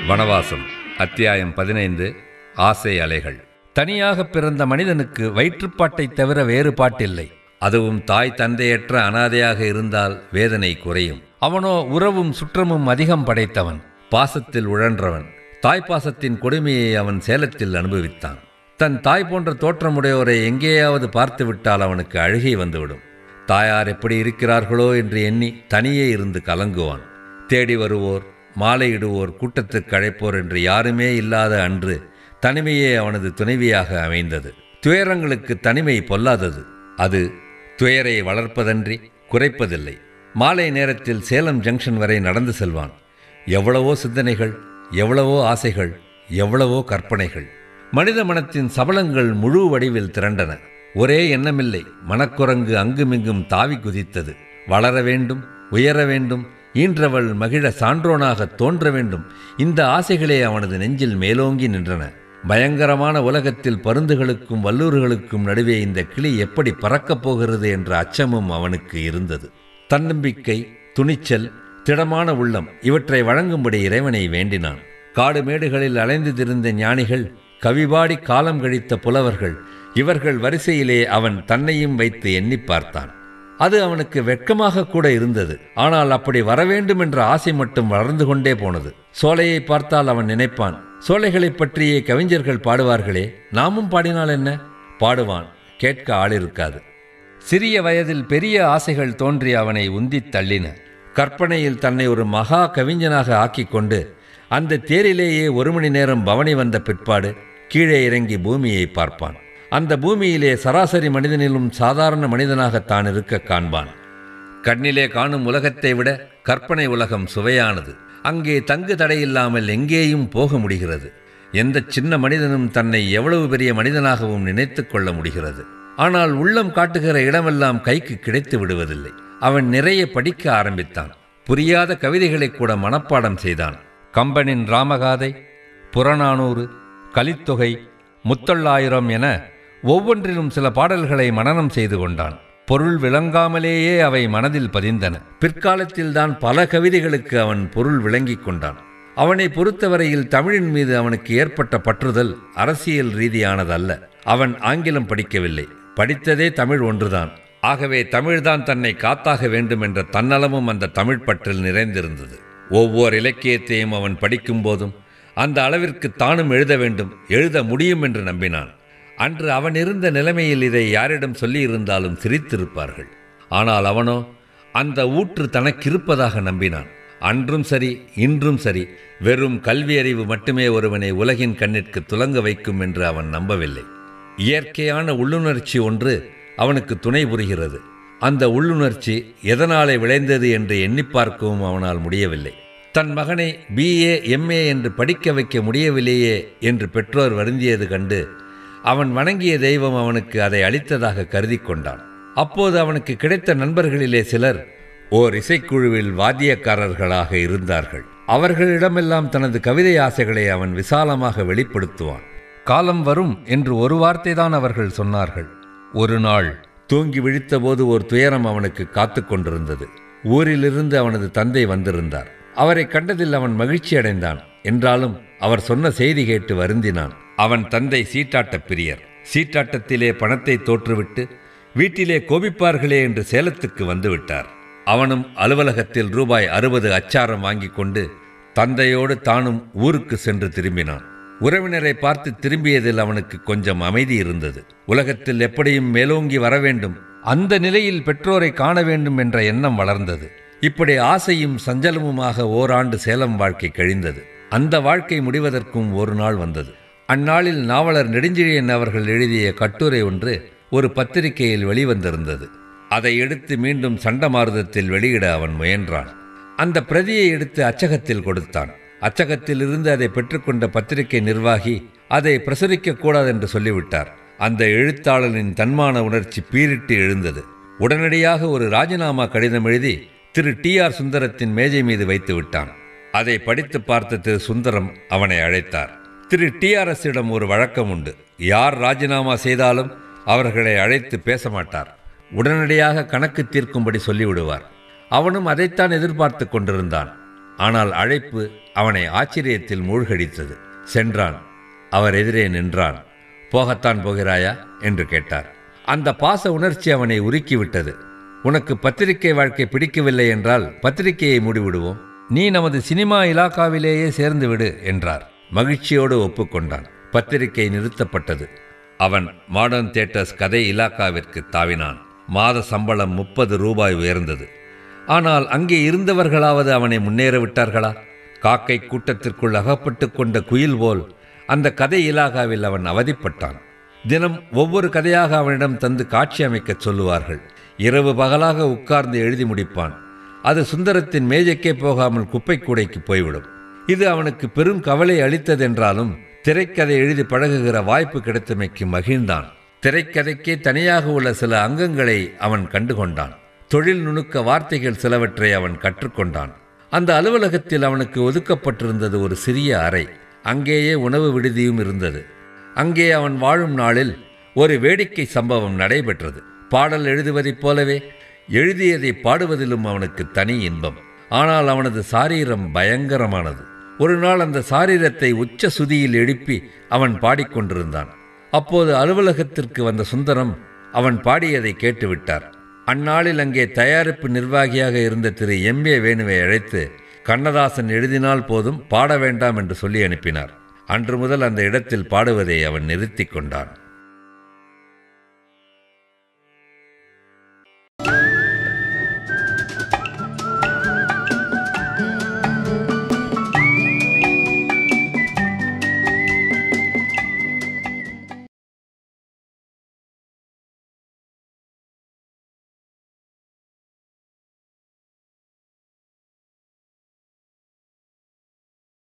வனவாசம் அத்தியாயம் பதினைந்து ஆசை அலைகள் தனியாக பிறந்த மனிதனுக்கு வயிற்றுப்பாட்டைத் தவிர வேறு பாட்டில்லை அதுவும் தாய் தந்தையற்ற அனாதையாக இருந்தால் வேதனை குறையும் அவனோ உறவும் சுற்றமும் அதிகம் படைத்தவன் பாசத்தில் உழன்றவன் தாய்ப்பாசத்தின் கொடுமையை அவன் சேலத்தில் அனுபவித்தான் தன் தாய் போன்ற தோற்றமுடையோரை எங்கேயாவது பார்த்துவிட்டால் அவனுக்கு அழுகை வந்துவிடும் தாயார் எப்படி இருக்கிறார்களோ என்று எண்ணி தனியே இருந்து கலங்குவான் தேடி வருவோர் மாலையிடுவோர் கூட்டத்துக்கு அழைப்போர் என்று யாருமே இல்லாத அன்று தனிமையே அவனது துணைவியாக அமைந்தது துயரங்களுக்கு தனிமை பொல்லாதது அது துயரை வளர்ப்பதன்றி குறைப்பதில்லை மாலை நேரத்தில் சேலம் ஜங்ஷன் வரை நடந்து செல்வான் எவ்வளவோ சிந்தனைகள் எவ்வளவோ ஆசைகள் எவ்வளவோ கற்பனைகள் மனித மனத்தின் சபலங்கள் முழு வடிவில் திரண்டன ஒரே எண்ணமில்லை மனக்குரங்கு அங்குமிங்கும் தாவி குதித்தது வளர வேண்டும் உயர வேண்டும் ஈன்றவள் மகிழ சான்றோனாக தோன்ற வேண்டும் இந்த ஆசைகளே அவனது நெஞ்சில் மேலோங்கி நின்றன பயங்கரமான உலகத்தில் பருந்துகளுக்கும் வல்லூர்களுக்கும் நடுவே இந்த கிளி எப்படி பறக்கப் போகிறது என்ற அச்சமும் அவனுக்கு இருந்தது தன்னம்பிக்கை துணிச்சல் திடமான உள்ளம் இவற்றை வழங்கும்படி இறைவனை வேண்டினான் காடு மேடுகளில் அலைந்து திரிந்த ஞானிகள் கவிபாடி காலம் கழித்த புலவர்கள் இவர்கள் வரிசையிலே அவன் தன்னையும் வைத்து எண்ணி பார்த்தான் அது அவனுக்கு வெட்கமாக கூட இருந்தது ஆனால் அப்படி வரவேண்டும் என்ற ஆசை மட்டும் வளர்ந்து கொண்டே போனது சோலையை பார்த்தால் அவன் நினைப்பான் சோலைகளைப் பற்றியே கவிஞர்கள் பாடுவார்களே நாமும் பாடினால் என்ன பாடுவான் கேட்க ஆள் இருக்காது சிறிய வயதில் பெரிய ஆசைகள் தோன்றி அவனை உந்தித் தள்ளின கற்பனையில் தன்னை ஒரு மகா கவிஞனாக ஆக்கிக் கொண்டு அந்த தேரிலேயே ஒரு மணி நேரம் பவனி வந்த பிற்பாடு கீழே இறங்கி பூமியை பார்ப்பான் அந்த பூமியிலே சராசரி மனிதனிலும் சாதாரண மனிதனாக தான் இருக்க காண்பான் கண்ணிலே காணும் உலகத்தை விட கற்பனை உலகம் சுவையானது அங்கே தங்கு தடையில்லாமல் எங்கேயும் போக முடிகிறது எந்த சின்ன மனிதனும் தன்னை எவ்வளவு பெரிய மனிதனாகவும் நினைத்து கொள்ள முடிகிறது ஆனால் உள்ளம் காட்டுகிற இடமெல்லாம் கைக்கு கிடைத்து விடுவதில்லை அவன் நிறைய படிக்க ஆரம்பித்தான் புரியாத கவிதைகளை கூட மனப்பாடம் செய்தான் கம்பனின் ராமகாதை புறநானூறு கலித்தொகை முத்தொள்ளாயிரம் என ஒவ்வொன்றிலும் சில பாடல்களை மனனம் செய்து கொண்டான் பொருள் விளங்காமலேயே அவை மனதில் பதிந்தன பிற்காலத்தில்தான் பல கவிதைகளுக்கு அவன் பொருள் விளங்கிக் கொண்டான் அவனை பொறுத்தவரையில் தமிழின் மீது அவனுக்கு ஏற்பட்ட பற்றுதல் அரசியல் ரீதியானதல்ல அவன் ஆங்கிலம் படிக்கவில்லை படித்ததே தமிழ் ஒன்றுதான் ஆகவே தமிழ்தான் தன்னை காத்தாக வேண்டும் என்ற தன்னலமும் அந்த தமிழ் பற்றில் நிறைந்திருந்தது ஒவ்வொரு இலக்கியத்தையும் அவன் படிக்கும் போதும் அந்த அளவிற்கு தானும் எழுத வேண்டும் எழுத முடியும் என்று நம்பினான் அன்று அவன் இருந்த நிலைமையில் இதை யாரிடம் சொல்லியிருந்தாலும் சிரித்திருப்பார்கள் ஆனால் அவனோ அந்த ஊற்று தனக்கிருப்பதாக நம்பினான் அன்றும் சரி இன்றும் சரி வெறும் கல்வி அறிவு மட்டுமே ஒருவனை உலகின் கண்ணிற்கு துலங்க வைக்கும் என்று அவன் நம்பவில்லை இயற்கையான உள்ளுணர்ச்சி ஒன்று அவனுக்கு துணை புரிகிறது அந்த உள்ளுணர்ச்சி எதனாலே விளைந்தது என்று எண்ணி பார்க்கவும் அவனால் முடியவில்லை தன் மகனை பிஏ எம்ஏ என்று படிக்க வைக்க முடியவில்லையே என்று பெற்றோர் வருந்தியது கண்டு அவன் வணங்கிய தெய்வம் அவனுக்கு அதை அளித்ததாக கருதி கொண்டான் அப்போது அவனுக்கு கிடைத்த நண்பர்களிலே சிலர் ஓர் இசைக்குழுவில் வாத்தியக்காரர்களாக இருந்தார்கள் அவர்களிடமெல்லாம் தனது கவிதை ஆசைகளை அவன் விசாலமாக வெளிப்படுத்துவான் காலம் வரும் என்று ஒரு வார்த்தைதான் அவர்கள் சொன்னார்கள் ஒரு நாள் தூங்கி விழித்தபோது ஒரு துயரம் அவனுக்கு காத்து கொண்டிருந்தது ஊரிலிருந்து அவனது தந்தை வந்திருந்தார் அவரை கண்டதில் அவன் மகிழ்ச்சி அடைந்தான் என்றாலும் அவர் சொன்ன செய்தி கேட்டு வருந்தினான் அவன் தந்தை சீட்டாட்ட பிரியர் சீட்டாட்டத்திலே பணத்தை தோற்றுவிட்டு வீட்டிலே கோபிப்பார்களே என்று சேலத்துக்கு வந்துவிட்டார் அவனும் அலுவலகத்தில் ரூபாய் அறுபது அச்சாரம் வாங்கி கொண்டு தந்தையோடு தானும் ஊருக்கு சென்று திரும்பினான் உறவினரை பார்த்து திரும்பியதில் அவனுக்கு கொஞ்சம் அமைதி இருந்தது உலகத்தில் எப்படியும் மேலோங்கி வர வேண்டும் அந்த நிலையில் பெற்றோரை காண வேண்டும் என்ற எண்ணம் வளர்ந்தது இப்படி ஆசையும் சஞ்சலமுமாக ஓராண்டு சேலம் வாழ்க்கை கழிந்தது அந்த வாழ்க்கை முடிவதற்கும் ஒரு நாள் வந்தது அந்நாளில் நாவலர் நெடுஞ்செழியன் அவர்கள் எழுதிய கட்டுரை ஒன்று ஒரு பத்திரிகையில் வெளிவந்திருந்தது அதை எடுத்து மீண்டும் சண்டமாருதத்தில் வெளியிட அவன் முயன்றான் அந்த பிரதியை எடுத்து அச்சகத்தில் கொடுத்தான் அச்சகத்தில் இருந்து அதை பெற்றுக்கொண்ட பத்திரிகை நிர்வாகி அதை பிரசுரிக்க கூடாது என்று சொல்லிவிட்டார் அந்த எழுத்தாளனின் தன்மான உணர்ச்சி பீரிட்டு எழுந்தது உடனடியாக ஒரு ராஜினாமா கடிதம் எழுதி திரு டி ஆர் சுந்தரத்தின் மேஜை மீது வைத்து விட்டான் அதை படித்து பார்த்த திரு சுந்தரம் அவனை அழைத்தார் திரு டிஆர்எஸ்ஸிடம் ஒரு வழக்கம் உண்டு யார் ராஜினாமா செய்தாலும் அவர்களை அழைத்து பேச மாட்டார் உடனடியாக கணக்கு தீர்க்கும்படி சொல்லிவிடுவார் அவனும் அதைத்தான் எதிர்பார்த்து கொண்டிருந்தான் ஆனால் அழைப்பு அவனை ஆச்சரியத்தில் மூழ்கடித்தது சென்றான் அவர் எதிரே நின்றான் போகத்தான் போகிறாயா என்று கேட்டார் அந்த பாச உணர்ச்சி அவனை உருக்கிவிட்டது உனக்கு பத்திரிகை வாழ்க்கை பிடிக்கவில்லை என்றால் பத்திரிகையை மூடிவிடுவோம் நீ நமது சினிமா இலாக்காவிலேயே சேர்ந்து விடு என்றார் மகிழ்ச்சியோடு ஒப்புக்கொண்டான் பத்திரிகை நிறுத்தப்பட்டது அவன் மாடர்ன் தியேட்டர்ஸ் கதை இலாக்காவிற்கு தாவினான் மாத சம்பளம் முப்பது ரூபாய் உயர்ந்தது ஆனால் அங்கே இருந்தவர்களாவது அவனை முன்னேற விட்டார்களா காக்கை கூட்டத்திற்குள் அகப்பட்டு கொண்ட குயில் போல் அந்த கதை இலாகாவில் அவன் அவதிப்பட்டான் தினம் ஒவ்வொரு கதையாக அவனிடம் தந்து காட்சி அமைக்கச் சொல்லுவார்கள் இரவு பகலாக உட்கார்ந்து எழுதி முடிப்பான் அது சுந்தரத்தின் மேஜைக்கே போகாமல் குப்பை கூடைக்கு போய்விடும் இது அவனுக்கு பெரும் கவலை அளித்ததென்றாலும் திரைக்கதை எழுதி பழகுகிற வாய்ப்பு கிடைத்தமைக்கு மகிழ்ந்தான் திரைக்கதைக்கே தனியாக உள்ள சில அங்கங்களை அவன் கண்டுகொண்டான் தொழில் நுணுக்க வார்த்தைகள் சிலவற்றை அவன் கற்றுக்கொண்டான் அந்த அலுவலகத்தில் அவனுக்கு ஒதுக்கப்பட்டிருந்தது ஒரு சிறிய அறை அங்கேயே உணவு விடுதியும் இருந்தது அங்கே அவன் வாழும் நாளில் ஒரு வேடிக்கை சம்பவம் நடைபெற்றது பாடல் எழுதுவதைப் போலவே எழுதியதை பாடுவதிலும் அவனுக்கு தனி இன்பம் ஆனால் அவனது சாரீரம் பயங்கரமானது ஒரு நாள் அந்த சாரீரத்தை உச்ச சுதியில் எழுப்பி அவன் பாடிக்கொண்டிருந்தான் அப்போது அலுவலகத்திற்கு வந்த சுந்தரம் அவன் பாடியதை கேட்டுவிட்டார் அந்நாளில் அங்கே தயாரிப்பு நிர்வாகியாக இருந்த திரு எம் ஏ வேணுவை அழைத்து கண்ணதாசன் எழுதினால் போதும் பாட வேண்டாம் என்று சொல்லி அனுப்பினார் அன்று முதல் அந்த இடத்தில் பாடுவதை அவன் நிறுத்தி கொண்டான்